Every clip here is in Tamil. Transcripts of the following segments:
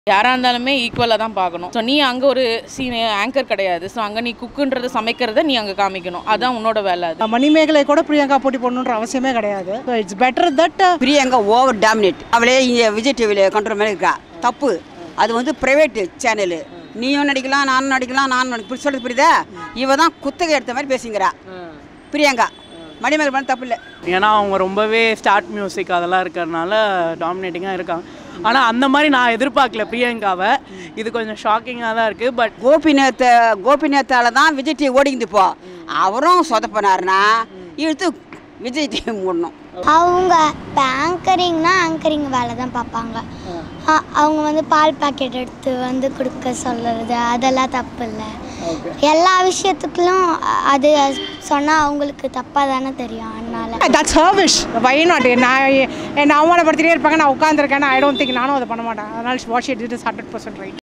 யாராக இருந்தாலுமே ஈக்குவலாக தான் பார்க்கணும் ஸோ நீ அங்கே ஒரு சீன் ஆங்கர் கிடையாது ஸோ அங்கே நீ குக்குன்றது சமைக்கிறத நீ அங்கே காமிக்கணும் அதான் உன்னோட வேலை அது மணிமேகலை கூட பிரியங்கா போட்டி போடணுன்ற அவசியமே கிடையாது so it's better that Priyanka over dominate அவளே இங்கே விஜய் டிவியில் கண்ட்ரோல் மாதிரி இருக்கா தப்பு அது வந்து ப்ரைவேட் சேனலு நீயும் நடிக்கலாம் நானும் நடிக்கலாம் நானும் நடி இப்படி சொல்றது புரியுதா இவ தான் குத்தகை எடுத்த மாதிரி பேசுங்கிறா பிரியங்கா மணிமேகலை பண்ண தப்பு இல்லை ஏன்னா அவங்க ரொம்பவே ஸ்டார்ட் மியூசிக் அதெல்லாம் இருக்கிறதுனால டாமினேட்டிங்காக இருக்காங்க ஆனால் அந்த மாதிரி நான் எதிர்பார்க்கல பிரியங்காவை இது கொஞ்சம் ஷாக்கிங்காக தான் இருக்குது பட் கோபிநாத்த கோபிநாத்தால தான் விஜய் டிவி ஓடிக்குது இப்போ அவரும் சொதப்பினாருன்னா இழுத்து விஜய் டிவி மூடணும் அவங்க இப்போ ஆங்கரிங்னா ஆங்கரிங் வேலை தான் பார்ப்பாங்க அ- அவங்க வந்து பால் பாக்கெட் எடுத்து வந்து கொடுக்க சொல்லுறது அதெல்லாம் தப்பு இல்லை எல்லா விஷயத்துக்கும் அ- அது சொன்னால் அவங்களுக்கு தப்பாக தானே தெரியும் அதனால that's her wish why not நான் என்னை அவமானப்படுத்திட்டே இருப்பாங்க நான் உட்காந்துருக்கேன் ஐ டோன்ட் திங்க் நானும் அதை பண்ண மாட்டேன் அதனால was it is hundred percent right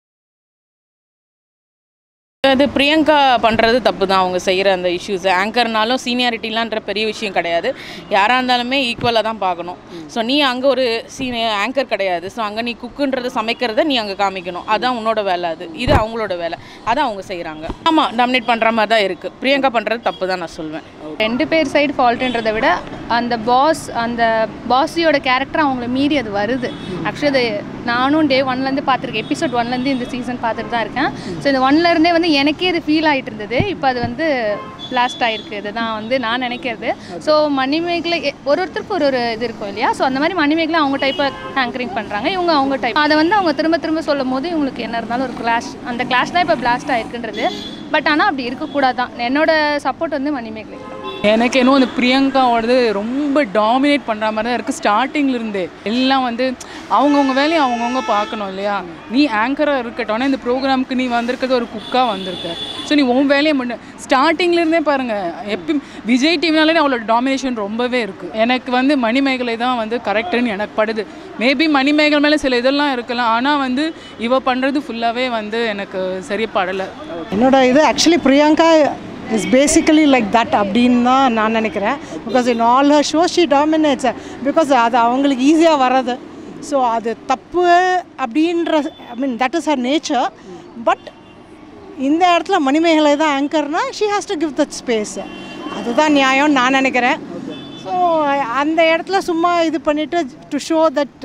அது பிரியங்கா பண்ணுறது தப்பு தான் அவங்க செய்கிற அந்த இஷ்யூஸ் ஆங்கர்னாலும் சீனியாரிட்டிலான்ற பெரிய விஷயம் கிடையாது யாராக இருந்தாலுமே ஈக்குவலாக தான் பார்க்கணும் ஸோ நீ அங்கே ஒரு சீனி ஆங்கர் கிடையாது ஸோ அங்கே நீ குக்குன்றதை சமைக்கிறத நீ அங்கே காமிக்கணும் அதான் உன்னோட வேலை அது இது அவங்களோட வேலை அதான் அவங்க செய்கிறாங்க ஆமாம் டாமினேட் பண்ணுற மாதிரி தான் இருக்குது பிரியங்கா பண்ணுறது தப்பு தான் நான் சொல்வேன் ரெண்டு பேர் சைடு ஃபால்ட்டுன்றதை விட அந்த பாஸ் அந்த பாஸியோட கேரக்டர் அவங்கள மீறி அது வருது ஆக்சுவலி அது நானும் டே ஒன்லேருந்து பார்த்துருக்கேன் எபிசோட் ஒன்லேருந்து இந்த சீசன் பார்த்துட்டு தான் இருக்கேன் ஸோ இந்த ஒன்லேருந்தே வந்து எனக்கே இது ஃபீல் ஆகிட்டு இருந்தது இப்போ அது வந்து பிளாஸ்ட் ஆகிருக்கு இதுதான் வந்து நான் நினைக்கிறது ஸோ மணிமேகலை எ- ஒரு ஒருத்தருக்கு ஒரு ஒரு இது இருக்கும் இல்லையா ஸோ அந்த மாதிரி மணிமேகலை அவங்க டைப்பை ஆங்கரிங் பண்ணுறாங்க இவங்க அவங்க டைப் அதை வந்து அவங்க திரும்ப திரும்ப சொல்லும் போது இவங்களுக்கு என்ன இருந்தாலும் ஒரு கிளாஷ் அந்த கிளாஷ் தான் இப்போ பிளாஸ்ட் ஆயிருக்குன்றது பட் ஆனால் அப்படி இருக்கக்கூடாது தான் என்னோட சப்போர்ட் வந்து மணிமேகலை தான் எனக்கு இன்னும் அந்த பிரியங்காவோடது ரொம்ப டாமினேட் பண்ணுற மாதிரி தான் இருக்குது ஸ்டார்டிங்லேருந்தே எல்லாம் வந்து அவங்கவுங்க வேலையை அவங்கவுங்க பார்க்கணும் இல்லையா நீ ஆங்கராக இருக்கட்டும் ஆனால் இந்த ப்ரோக்ராமுக்கு நீ வந்திருக்கிறது ஒரு குக்காக வந்திருக்க ஸோ நீ உன் வேலையை பண்ணு ஸ்டார்டிங்லேருந்தே பாருங்கள் எப்பயும் விஜய் டிவினாலே அவளோட டாமினேஷன் ரொம்பவே இருக்குது எனக்கு வந்து மணிமேகலை தான் வந்து கரெக்டுன்னு எனக்கு படுது மேபி மணிமேகலை மேலே சில இதெல்லாம் இருக்கலாம் ஆனால் வந்து இவ பண்ணுறது ஃபுல்லாகவே வந்து எனக்கு சரியா படலை என்னோட இது actually Priyanka is basically like that அப்படின்னு தான் நான் நினைக்கிறேன் because in all her show she dominates because அது அவங்களுக்கு ஈஸியாக வர்றது ஸோ அது தப்பு அப்படின்ற I mean that is her nature but இந்த இடத்துல மணிமேகலை தான் ஆங்கர்னா she has to give that space அதுதான் நியாயம்னு நான் நினைக்கிறேன் ஸோ அந்த இடத்துல சும்மா இது பண்ணிவிட்டு டு ஷோ தட்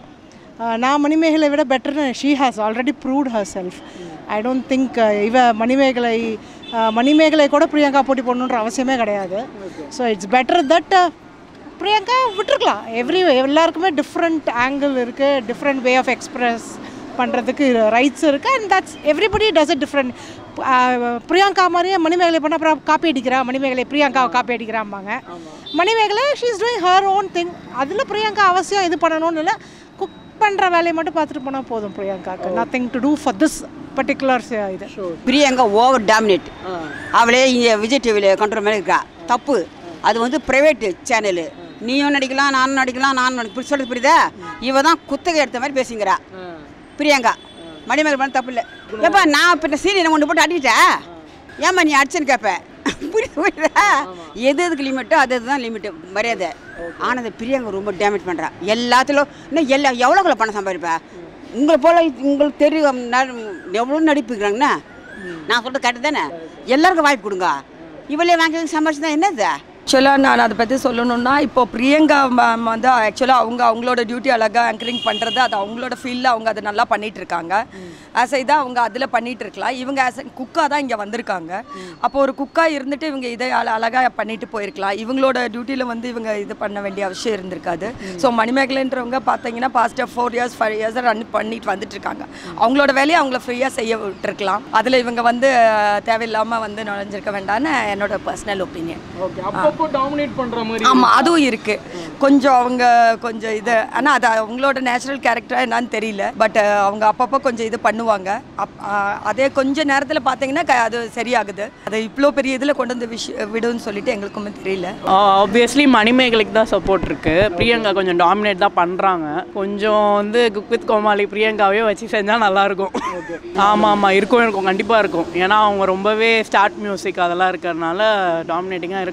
நான் மணிமேகலை விட பெட்டர்னு she has already proved herself I don't think இவ மணிமேகலை uh, மணிமேகலை கூட பிரியங்கா போட்டி போடணுன்ற அவசியமே கிடையாது so it's better that Priyanka விட்டுருக்கலாம் எவ்ரி எல்லாருக்குமே டிஃப்ரெண்ட் ஆங்கிள் இருக்குது டிஃப்ரெண்ட் வே ஆஃப் எக்ஸ்பிரஸ் பண்ணுறதுக்கு ரைட்ஸ் இருக்குது and that's everybody does it different Priyanka மாதிரியே மணிமேகலை பண்ண அப்புறம் காப்பி அடிக்கிறா மணிமேகலை பிரியங்காவை காப்பி அடிக்கிறாம்பாங்க Manimegalai she is doing her own thing அதில் பிரியங்கா அவசியம் இது பண்ணணும்னு இல்லை குக் பண்ணுற வேலையை மட்டும் பார்த்துட்டு போனால் போதும் பிரியங்காக்கு nothing to do for this particular இது பிரியங்கா ஓவர் டாமினேட் அவளே இங்கே விஜய் டிவியில் கண்ட்ரோல் மாதிரி இருக்கா தப்பு அது வந்து ப்ரைவேட் சேனலு நீயும் நடிக்கலாம் நானும் நடிக்கலாம் நானும் நடி இப்படி சொல்றது புரியுதா இவ தான் குத்தகை எடுத்த மாதிரி பேசுங்கிறா பிரியங்கா மணிமேகலை பண்ண தப்பு இல்லை ஏப்பா நான் இப்போ சீனியரை கொண்டு போட்டு அடிக்கிட்டேன் ஏம்மா நீ அடிச்சேன்னு கேட்பேன் புரியுது புரியுதா எது எதுக்கு லிமிட்டோ அது அதுதான் லிமிட்டு மரியாதை ஆனால் அந்த பிரியங்கா ரொம்ப டேமேஜ் பண்ணுறா எல்லாத்துலையும் இன்னும் எல்லா எவ்வளோக்குள்ள பணம் சம்பாதிப்பா உங்களை போல உங்களுக்கு தெரியும் ந- எவ்வளோ நடிப்புக்கிறாங்கண்ணா நான் சொல்கிறது கரெக்டு தானே எல்லாருக்கும் வாய்ப்பு கொடுங்க இவளே வாங்கி சம்பாரிச்சு தான் என்னது ஆக்சுவலாக நான் அதை பற்றி சொல்லணும்னா இப்போ பிரியங்கா மேம் வந்து ஆக்சுவலாக அவங்க அவங்களோட டியூட்டி அழகாக ஆங்கரிங் பண்ணுறது அது அவங்களோட ஃபீல்டில் அவங்க அதை நல்லா பண்ணிட்டு இருக்காங்க ஆஸ் இதாக அவங்க அதில் பண்ணிட்டு இருக்கலாம் இவங்க ஆஸ் குக்காக தான் இங்கே வந்திருக்காங்க அப்போ ஒரு குக்காக இருந்துட்டு இவங்க இதை அழ- அழகா பண்ணிட்டு போயிருக்கலாம் இவங்களோட டியூட்டியில் வந்து இவங்க இது பண்ண வேண்டிய அவசியம் இருந்திருக்காது ஸோ மணிமேகலைன்றவங்க பார்த்தீங்கன்னா past four years five years run பண்ணிட்டு வந்துட்டு இருக்காங்க அவங்களோட வேலையை அவங்கள ஃப்ரீயாக செய்ய விட்டுருக்கலாம் அதில் இவங்க வந்து அஹ், தேவையில்லாமல் வந்து நுழைஞ்சிருக்க வேண்டாம்னு என்னோட பர்சனல் ஒப்பீனியன் ஓகே அப்பப்போ டாமினேட் பண்ணுற மாதிரி ஆமாம் அதுவும் இருக்கு கொஞ்சம் அவங்க கொஞ்சம் இது ஆனால் அது அவங்களோட நேச்சுரல் கேரக்டரா என்னன்னு தெரியல பட் அவங்க அப்பப்போ கொஞ்சம் இது பண்ணுவாங்க அப் ஆ, அதே கொஞ்ச நேரத்தில் பார்த்தீங்கன்னா க- அது சரியாகுது அது இவ்வளோ பெரிய இதில் கொண்டு வந்து விஷ் விடுன்னு சொல்லிட்டு எங்களுக்குமே தெரியல ஆப்வியஸ்லி மணிமேகலைக்கு தான் சப்போர்ட் இருக்கு பிரியங்கா கொஞ்சம் டாமினேட் தான் பண்றாங்க கொஞ்சம் வந்து குக் வித் கோமாளி பிரியங்காவே வச்சு செஞ்சா நல்லா இருக்கும் ஆமா ஆமா இருக்கும் இருக்கும் கண்டிப்பா இருக்கும் ஏன்னா அவங்க ரொம்பவே ஸ்டார்ட் மியூசிக் அதெல்லாம் இருக்கிறதுனால டாமினேட்டிங்காக இருக்காங்க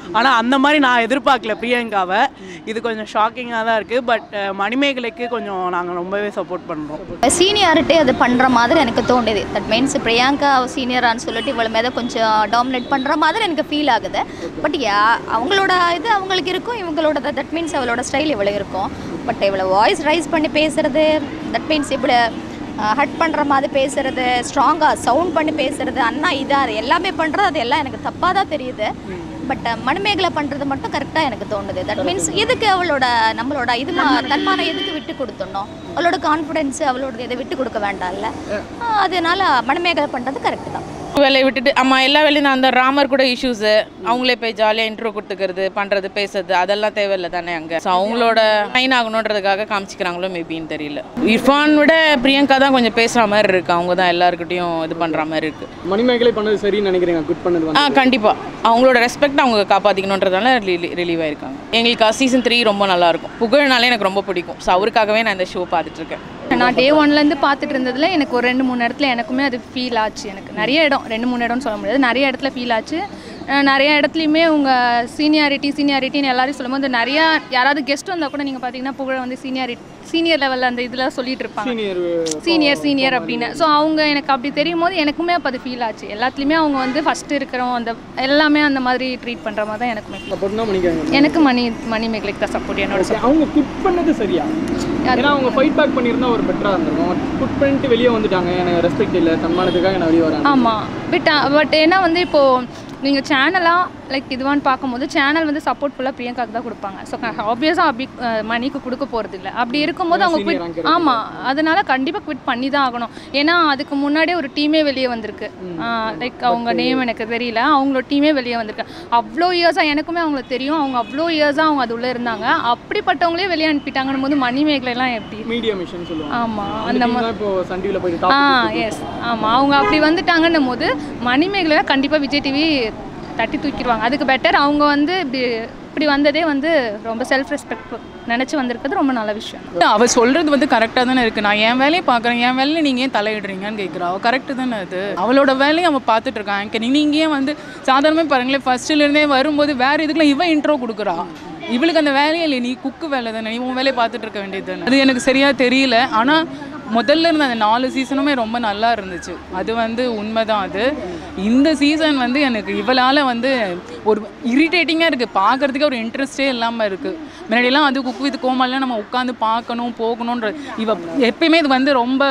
ஆனால் அந்த மாதிரி நான் எதிர்பார்க்கல பிரியங்காவை இது கொஞ்சம் ஷாக்கிங்காக தான் இருக்குது பட் மணிமேகலைக்கு கொஞ்சம் நாங்கள் ரொம்பவே சப்போர்ட் பண்ணுறோம் சீனியாரிட்டி அது பண்ணுற மாதிரி எனக்கு தோணுது தட் மீன்ஸ் பிரியங்கா சீனியரான்னு சொல்லிட்டு இவ்வளோ மேலே கொஞ்சம் டாமினேட் பண்ணுற மாதிரி எனக்கு ஃபீல் ஆகுது பட் யா அவங்களோட இது அவங்களுக்கு இருக்கும் இவங்களோட தட் மீன்ஸ் அவளோட ஸ்டைல் இவ்வளோ இருக்கும் பட் இவ்வளோ வாய்ஸ் ரைஸ் பண்ணி பேசுறது தட் மீன்ஸ் இவ்வளோ ஹட் பண்ணுற மாதிரி பேசுறது ஸ்ட்ராங்காக சவுண்ட் பண்ணி பேசுறது அண்ணா இதா அது எல்லாமே பண்ணுறது அது எல்லாம் எனக்கு தப்பாக தான் தெரியுது பட் மணிமேகலை பண்ணுறது மட்டும் கரெக்டாக எனக்கு தோணுது தட் மீன்ஸ் எதுக்கு அவளோட நம்மளோட இது மா- தன்மானம் எதுக்கு விட்டு கொடுத்துடணும் அவளோட கான்ஃபிடென்ஸ் அவளோட இதை விட்டு கொடுக்க வேண்டாம்ல ஆஹ் அதனால மணிமேகலை பண்ணுறது கரெக்ட் தான் வேலையை விட்டுட்டு ஆமா எல்லா வேலையும் தான் அந்த ராமர் கூட இஷ்யூஸு அவங்களே போய் ஜாலியாக இன்ட்ரோ கொடுத்துக்கிறது பண்ணுறது பேசுறது அதெல்லாம் தேவையில்லை தானே அங்கே ஸோ அவங்களோட ஷைன் ஆகணுன்றதுக்காக காமிச்சிக்கிறாங்களோ மேபின்னு தெரியல இர்ஃபான் விட பிரியங்கா தான் கொஞ்சம் பேசுகிற மாதிரி இருக்கு அவங்க தான் எல்லாருக்கிட்டையும் இது பண்ணுற மாதிரி இருக்கு மணிமேகலை பண்ணது சரின்னு நினைக்கிறீங்க குட் பண்ணது ஆ வந்து கண்டிப்பாக அவங்களோட ரெஸ்பெக்ட் அவங்க காப்பாற்றிக்கணுன்றதால ரிலீவ் ஆயிருக்காங்க எங்களுக்கு சீசன் த்ரீ ரொம்ப நல்லா இருக்கும் புகழ்னாலே எனக்கு ரொம்ப பிடிக்கும் ஸோ அவருக்காகவே நான் இந்த ஷோ பார்த்துட்டு இருக்கேன் நான் டே ஒன்லேருந்து பார்த்துட்டு இருந்ததுல எனக்கு ஒரு ரெண்டு மூணு இடத்துல எனக்குமே அது ஃபீல் ஆச்சு எனக்கு நிறைய இடம் ரெண்டு மூணு இடம்னு சொல்ல முடியாது நிறைய இடத்துல ஃபீல் ஆச்சு அஹ் நிறைய இடத்துலையுமே உங்கள் சீனியாரிட்டி சீனியாரிட்டின்னு எல்லாரையும் சொல்லும்போது நிறையா யாராவது கெஸ்ட் வந்தால் கூட நீங்கள் பார்த்தீங்கன்னா புகழ வந்து சீனியாரிட்டி சீனியர் லெவலில் அந்த இதில் சொல்லிட்டு இருப்பாங்க சீனியர் சீனியர் சீனியர் அப்படின்னு ஸோ அவங்க எனக்கு அப்படி தெரியும் போது எனக்குமே அப்போ அது ஃபீல் ஆச்சு எல்லாத்துலேயுமே அவங்க வந்து ஃபஸ்ட்டு இருக்கிறோம் அந்த எல்லாமே அந்த மாதிரி ட்ரீட் பண்ணுற மாதிரி தான் எனக்குமே feel. சப்போர்ட் தான் பண்ணிக்காங்க எனக்கு மணி மணி மேகலைக்கு தான் சப்போர்ட் என்னோட support. அவங்க குட் பண்ணது சரியா ஏன்னா அவங்க ஃபைட் பேக் பண்ணியிருந்தா ஒரு பெட்டராக இருந்திருக்கும் குட் பண்ணிட்டு வெளியே வந்துட்டாங்க எனக்கு ரெஸ்பெக்ட் இல்லை தன்மானத்துக்காக நான் வெளியே வரேன் ஆமாம் பட் பட் ஏன்னா வந்து இப்போது நீங்கள் சேனலாக லைக் இதுவான்னு பார்க்கும்போது சேனல் வந்து சப்போர்ட் ஃபுல்லாக பிரியங்காக்கு தான் கொடுப்பாங்க ஸோ ஆப்வியஸாக அப்படி அஹ், மணிக்கு கொடுக்க போகிறது இல்லை அப்படி இருக்கும்போது அவங்க senior குவிட் anchor ஆமாம் அதனால கண்டிப்பாக குவிட் பண்ணி தான் ஆகணும் ஏன்னா அதுக்கு முன்னாடியே ஒரு டீமே வெளியே வந்திருக்கு லைக் அவங்க நேம் எனக்கு தெரியல அவங்களோட டீமே வெளியே வந்திருக்கு அவ்வளோ இயர்ஸாக எனக்குமே அவங்களுக்கு தெரியும் அவங்க அவ்வளோ இயர்ஸாக அவங்க அது உள்ளே இருந்தாங்க அப்படிப்பட்டவங்களே வெளியே அனுப்பிட்டாங்கன்னு போது மணி மேகலைலாம் எப்படி மீடியா மிஷன் சொல்லுவாங்க ஆமாம் அந்த அந்த team மாதிரி தான் இப்போ சன் டிவியில் போய் ஆ டாப் எஸ் ஆமாம் அவங்க அப்படி வந்துட்டாங்கன்னும் போது மணிமேகலை கண்டிப்பாக விஜய் டிவி தட்டி தூக்கிடுவாங்க அதுக்கு பெட்டர் அவங்க வந்து இப்படி இப்படி வந்ததே வந்து ரொம்ப செல்ஃப் ரெஸ்பெக்ட் நினச்சி வந்திருக்கிறது ரொம்ப நல்ல விஷயம் அவ சொல்றது வந்து கரெக்டாக தானே இருக்கு நான் என் வேலையை பார்க்குறேன் என் வேலையில நீங்க ஏன் தலையிடுறீங்கன்னு கேட்குறா அவள் கரெக்டு தானே அது அவளோட வேலையை அவன் பார்த்துட்டு இருக்கான் எனக்கு நீங்க ஏன் வந்து சாதாரணமாக பாருங்களேன் ஃபர்ஸ்ட்ல இருந்தே வரும்போது வேற இதுக்குலாம் இவன் இன்ட்ரோ கொடுக்குறா இவளுக்கு அந்த வேலையே இல்லை நீ குக்கு வேலை தானே நீ உன் வேலையை பார்த்துட்டு இருக்க வேண்டியது தானே அது எனக்கு சரியா தெரியல ஆனால் முதல்ல இருந்த அந்த நாலு சீசனுமே ரொம்ப நல்லா இருந்துச்சு அது வந்து உண்மைதான் அது இந்த சீசன் வந்து எனக்கு இவளால் வந்து ஒரு இரிட்டேட்டிங்காக இருக்குது பார்க்குறதுக்கே ஒரு இன்ட்ரெஸ்டே இல்லாமல் இருக்குது முன்னாடியெல்லாம் அது குக்கு வித் கோமாலாம் நம்ம உட்காந்து பார்க்கணும் போகணுன்ற இவ எப்பயுமே இது வந்து ரொம்ப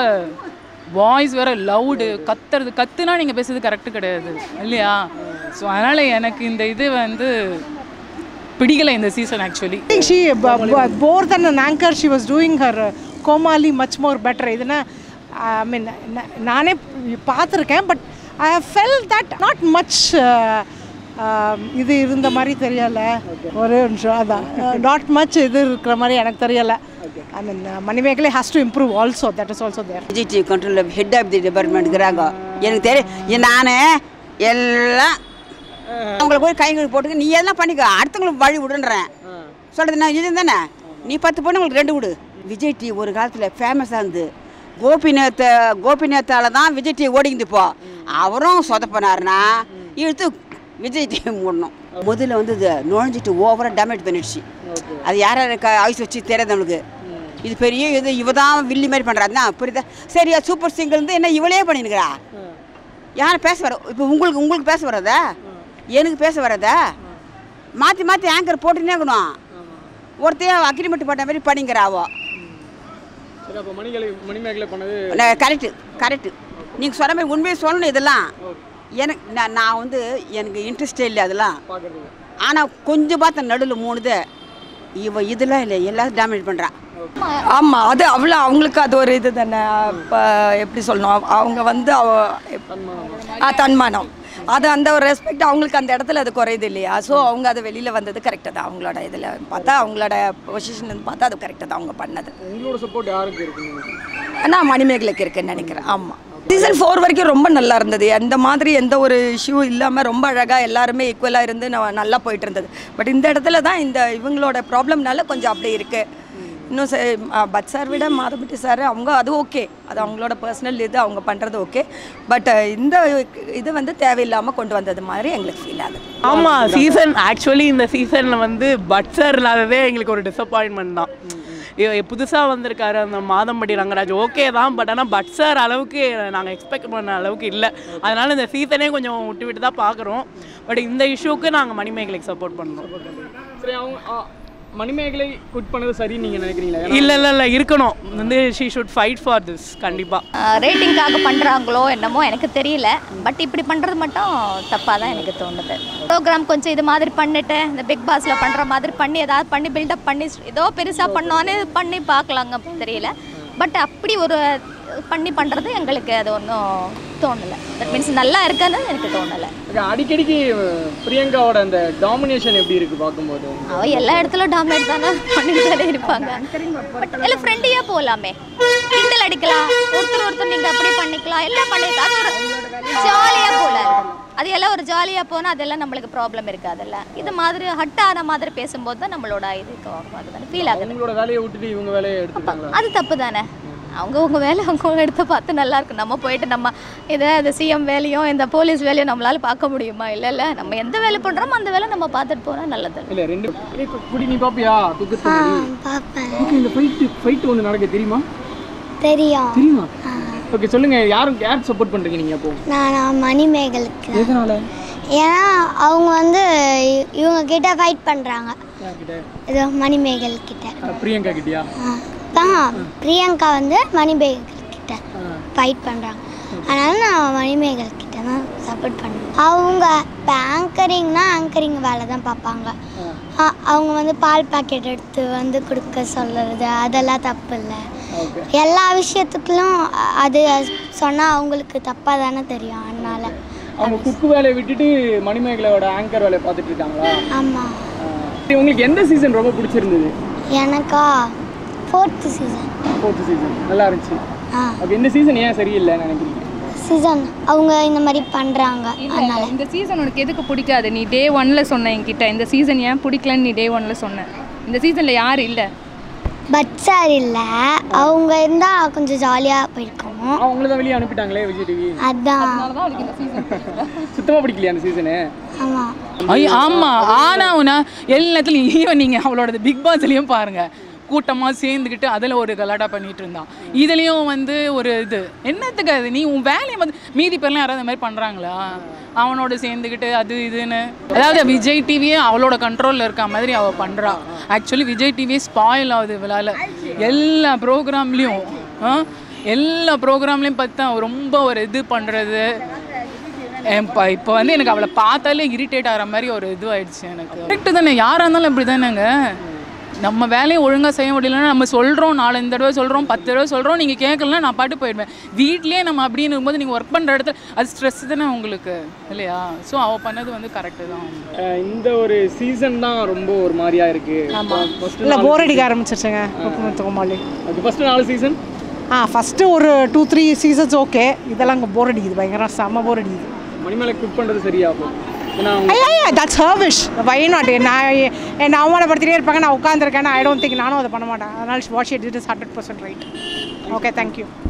வாய்ஸ் வேற லவுடு கத்துறது கத்துனா நீங்கள் பேசுறது கரெக்டு கிடையாது இல்லையா ஸோ அதனால் எனக்கு இந்த இது வந்து பிடிக்கல இந்த season actually I think she, b- b- more than an anchor, she was doing her uh, Komali much more better. இதுனா ஐ மீன் நானே பார்த்துருக்கேன் but I have felt that not much இது இருந்த மாதிரி தெரியல ஒரே நிமிஷம் அதான் நாட் மச் இது இருக்கிற மாதிரி எனக்கு தெரியல I mean Manimegalai has to improve also that is also there Vijay TV கண்ட்ரோலில் ஹெட் ஆஃப் தி டிபார்ட்மெண்ட் இருக்கிறாங்க எனக்கு தெரியும் நான் எல்லாம் அவங்கள போய் கை கழுவி போட்டுக்க நீ எல்லாம் பண்ணிக்க அடுத்தவங்களுக்கு வழி விடுன்றேன் சொல்கிறது நான் இது தானே நீ பத்து பொண்ணு உங்களுக்கு ரெண்டு விடு விஜய் டிவி ஒரு காலத்தில் ஃபேமஸாக இருந்து கோபிநாத்த கோபிநாத்தால தான் விஜய் டிவி ஓடிக்குது இப்போ அவரும் சொதப்பினாருன்னா இழுத்து விஜய் டிவி மூடணும் முதல்ல வந்து இது நுழைஞ்சிட்டு ஓவராக டேமேஜ் பண்ணிடுச்சு அது யார் யாருக்கு ஆயுஸ் வச்சு தெரியாது நம்மளுக்கு இது பெரிய இது இவ தான் வில்லி மாதிரி பண்ணுறாருன்னா புரியுதா சரியா சூப்பர் சிங்கர் இருந்து என்ன இவளே பண்ணிருக்கிறா யார் பேச வர இப்போ உங்களுக்கு உங்களுக்கு பேச வராதா எனக்கு பேச வராதா மாற்றி மாற்றி ஆங்கர் போட்டுனே இருக்கணும் ஒருத்தையே அக்ரிமெண்ட் போட்ட மாதிரி பண்ணிங்கிறாவோ சரி அப்போ மணிகளை மணிமேகலை பண்ணது கரெக்டு கரெக்டு நீங்கள் சொன்ன மாதிரி உண்மையை சொல்லணும் இதெல்லாம் எனக்கு நான் நான் வந்து எனக்கு இன்ட்ரெஸ்டே இல்லை அதெல்லாம் பார்க்குறதுக்கு ஆனால் கொஞ்சம் பார்த்த நடுவில் மூணுது இவ இதெல்லாம் இல்லை எல்லாரும் டேமேஜ் பண்ணுறா ஆமாம் அது அவ்வளோ அவங்களுக்கு அது ஒரு இது தானே இப்போ எப்படி சொல்லணும் அவ- அவங்க வந்து அவ ஆ தன்மானம் அது அந்த ஒரு ரெஸ்பெக்ட் அவங்களுக்கு அந்த இடத்துல அது குறையுது இல்லையா ஸோ அவங்க அது வெளியில் வந்தது கரெக்டாக தான் அவங்களோட இதில் பார்த்தா அவங்களோட பொசிஷன் பார்த்தா அது கரெக்டாக தான் அவங்க பண்ணது உங்களோட சப்போர்ட் யாருக்கு இருக்கு ஆனால் மணிமேகலைக்கு இருக்குன்னு நினைக்கிறேன் ஆமாம் சீசன் ஃபோர் வரைக்கும் ரொம்ப நல்லா இருந்தது அந்த மாதிரி எந்த ஒரு இஷ்யூ இல்லாமல் ரொம்ப அழகாக எல்லாருமே ஈக்குவலாக இருந்து ந- நல்லா போயிட்டு இருந்தது பட் இந்த இடத்துல தான் இந்த இவங்களோட ப்ராப்ளம்னால கொஞ்சம் அப்படி இருக்குது இன்னும் சே- அஹ் பட் சார் விட மாதபட்டி சார் அவங்க அது ஓகே அது அவங்களோட பர்சனல் இது அவங்க பண்ணுறது ஓகே பட் இந்த இது வந்து தேவையில்லாமல் கொண்டு வந்தது மாதிரி எங்களுக்கு ஃபீல் ஆகுது ஆமாம் சீசன் ஆக்சுவலி இந்த சீசனில் வந்து பட்சர் இல்லாததே எங்களுக்கு ஒரு டிசப்பாயின்மெண்ட் தான் புதுசாக வந்திருக்காரு அந்த மாதம்படி ரங்கராஜ் ஓகே தான் பட் ஆனால் பட்சர் அளவுக்கு நாங்கள் எக்ஸ்பெக்ட் பண்ண அளவுக்கு இல்லை அதனால இந்த சீசனே கொஞ்சம் விட்டு விட்டு தான் பார்க்குறோம் பட் இந்த இஷ்யூக்கு நாங்கள் மணிமேகலைக்கு சப்போர்ட் பண்ணுறோம் சரி அவங்க ஆ, மணிமேகலை குட் பண்ணது சரி நீங்க நினைக்கிறீங்களா ஏன்னா- இல்லை இல்லை இல்லை இருக்கணும் வந்து she should fight for this கண்டிப்பாக ரேட்டிங்காக பண்ணுறாங்களோ என்னமோ எனக்கு தெரியல பட் இப்படி பண்ணுறது மட்டும் தப்பாக தான் எனக்கு தோணுது ப்ரோக்ராம் கொஞ்சம் இது மாதிரி பண்ணிட்டு இந்த பிக் பாஸில் பண்ணுற மாதிரி பண்ணி ஏதாவது பண்ணி பில்டப் பண்ணி ஏதோ பெருசாக பண்ணோன்னு பண்ணி பார்க்கலாங்க தெரியல பட் அப்படி ஒரு பண்ணி பண்ணுறது எங்களுக்கு அது ஒன்றும் தோணலை தட் மீன்ஸ் நல்லா இருக்குன்னு எனக்கு தோணலை Okay, அடிக்கடிக்கு அஹ், பிரியங்காவோட அந்த டாமினேஷன் எப்படி இருக்கு பார்க்கும்போது அவ எல்லா இடத்துலயும் டாமினேட் தானே பண்ணிட்டு தானே இருப்பாங்க பட் இல்லை ஃப்ரெண்டியாக போகலாமே கிண்டல் அடிக்கலாம் ஒருத்தர் ஒருத்தர் நீங்கள் அப்படியே பண்ணிக்கலாம் எல்லாம் பண்ணிக்கலாம் அது ஒரு ஜாலியாக போகலாம் அது எல்லாம் ஒரு ஜாலியாக போனால் அதெல்லாம் நம்மளுக்கு ப்ராப்ளம் இருக்காதுல்ல இது மாதிரி ஹட் ஆன மாதிரி பேசும்போது தான் நம்மளோட இது தானே ஃபீல் ஆகுது அவங்களோட வேலையை விட்டுட்டு இவங்க வேலையை எடுத்துட்டாங்களா அது தப்பு தானே அவங்க உங்க வேலை அவங்க எடுத்து பார்த்து நல்லா இருக்கும் நம்ம போயிட்டு நம்ம இதை இந்த சிஎம் வேலையும் இந்த போலீஸ் வேலையும் நம்மளால பார்க்க முடியுமா இல்லை இல்லை நம்ம எந்த வேலை பண்ணுறோமோ அந்த வேலை நம்ம பார்த்துட்டு போனால் நல்லது இல்ல ரெண்டு ஏய், கு- குடி நீ பாப்பியா குக்கு ஆ பார்ப்பேன் ஓகே இந்த ஃபைட் ஃபைட் ஒன்று நடக்க தெரியுமா தெரியும் தெரியுமா ஓகே சொல்லுங்க யாருக்கு யாருக்கு சப்போர்ட் பண்றீங்க நீங்க அப்போ நான் நான் மணிமேகலுக்கு தான். எதனால ஏன்னா அவங்க வந்து இ- இவங்க கிட்ட ஃபைட் பண்ணுறாங்க யார்கிட்ட இது மணிமேகல் கிட்ட அஹ், பிரியங்கா கிட்டயா ஆ. தான் பிரியங்கா வந்து மணிமேகல் கிட்ட ஃபைட் பண்ணுறாங்க அதனால நான் மணிமேகல் கிட்ட தான் சப்போர்ட் பண்ணுவேன் அவங்க இப்போ ஆங்கரிங்னா ஆங்கரிங் வேலை தான் பார்ப்பாங்க ஆ, அவங்க வந்து பால் பாக்கெட் எடுத்து வந்து கொடுக்க சொல்லுறது அதெல்லாம் தப்பு இல்லை எல்லா விஷயத்துக்கும் அ- அது சொன்னால் அவங்களுக்கு தப்பாக தானே தெரியும் அதனால அவங்க குக்கு வேலையை விட்டுட்டு மணிமேகலையோட ஆங்கர் வேலையை பார்த்துட்டு இருக்காங்களா ஆமாம் சரி, உங்களுக்கு எந்த சீசன் ரொம்ப பிடிச்சிருந்தது எனக்கா ஃபோர்த்து சீசன் ஃபோர்த் சீசன் நல்லா இருந்துச்சு ஆ ஓகே இந்த சீசன் ஏன் சரியில்லைன்னு நினைக்கிறீங்க சீசன் அவங்க இந்த மாதிரி பண்ணுறாங்க அதனால இல்லை இந்த சீசன் உனக்கு எதுக்கு பிடிக்காது நீ டே ஒன்ல சொன்ன என்கிட்ட இந்த சீசன் ஏன் பிடிக்கலன்னு நீ டே ஒன்ல சொன்ன இந்த சீசனில் யார் இல்லை பட் சார் இல்லை அவங்க இருந்தால் கொஞ்சம் ஜாலியாக போயிருக்கோம் அவங்கள தான் வெளியே அனுப்பிட்டாங்களே விஜய் டிவி அதான் சுத்தமா பிடிக்கலையா அந்த சீசனு ஆமாம் ஐய் ஆமாம் ஆனால் உனா எல்லாத்துலேயும் ஈவன் நீங்கள் அவளோட பிக் பாஸ்லேயும் பாருங்க கூட்டமாக சேர்ந்துக்கிட்டு அதில் ஒரு கலாட்டா பண்ணிட்டு இருந்தான் இதுலேயும் வந்து ஒரு இது என்னத்துக்கு அது நீ உன் வேலையை வந்து மீதி பேர்லாம் யாராவது இந்த மாதிரி பண்ணுறாங்களா அவனோட சேர்ந்துக்கிட்டு அது இதுன்னு அதாவது விஜய் டிவியே அவளோட கண்ட்ரோலில் இருக்க மாதிரி அவள் பண்ணுறா ஆக்சுவலி விஜய் டிவியே ஸ்பாயில் ஆகுது இவளால் எல்லா ப்ரோக்ராம்லேயும் எல்லா ப்ரோக்ராம்லேயும் பார்த்தா அவ ரொம்ப ஒரு இது பண்ணுறது இப்போ இப்போ வந்து எனக்கு அவளை பார்த்தாலே இரிட்டேட் ஆகிற மாதிரி ஒரு இது ஆயிடுச்சு எனக்கு கரெக்டு தானே யாராக இருந்தாலும் அப்படி தானேங்க நம்ம வேலையை ஒழுங்காக செய்ய முடியலன்னா நம்ம சொல்கிறோம் நாலஞ்சு தடவை சொல்கிறோம் பத்து தடவை சொல்கிறோம் நீங்கள் கேட்கலன்னா நான் பாட்டு போயிடுவேன் வீட்லேயே நம்ம அப்படின்னு இருக்கும்போது நீங்கள் ஒர்க் பண்ணுற இடத்துல அது ஸ்ட்ரெஸ் தானே உங்களுக்கு இல்லையா ஸோ அவள் பண்ணது வந்து கரெக்டு தான் அஹ் இந்த ஒரு சீசன் தான் ரொம்ப ஒரு மாதிரியா இருக்கு இல்லை போர் அடிக்க ஆரம்பிச்சிருச்சுங்க முத்துமுத்து கோமாளி அது ஃபர்ஸ்ட் நாலு சீசன் ஆ ஃபஸ்ட்டு ஒரு டூ த்ரீ சீசன்ஸ் ஓகே இதெல்லாம் இங்கே போர் அடிக்குது பயங்கர செம்ம போர் அடிக்குது மணிமேலை குக் பண்றது சரியா அப்போ ஏன்னா அவங்க ஐயா that's her wish why not நான் என்னை அவமானப்படுத்திட்டே இருப்பாங்க நான் உட்காந்துருக்கேன் ஐ டோன்ட் திங்க் நானும் அதை பண்ண மாட்டேன் அதனால் was it it is hundred percent right okay thank you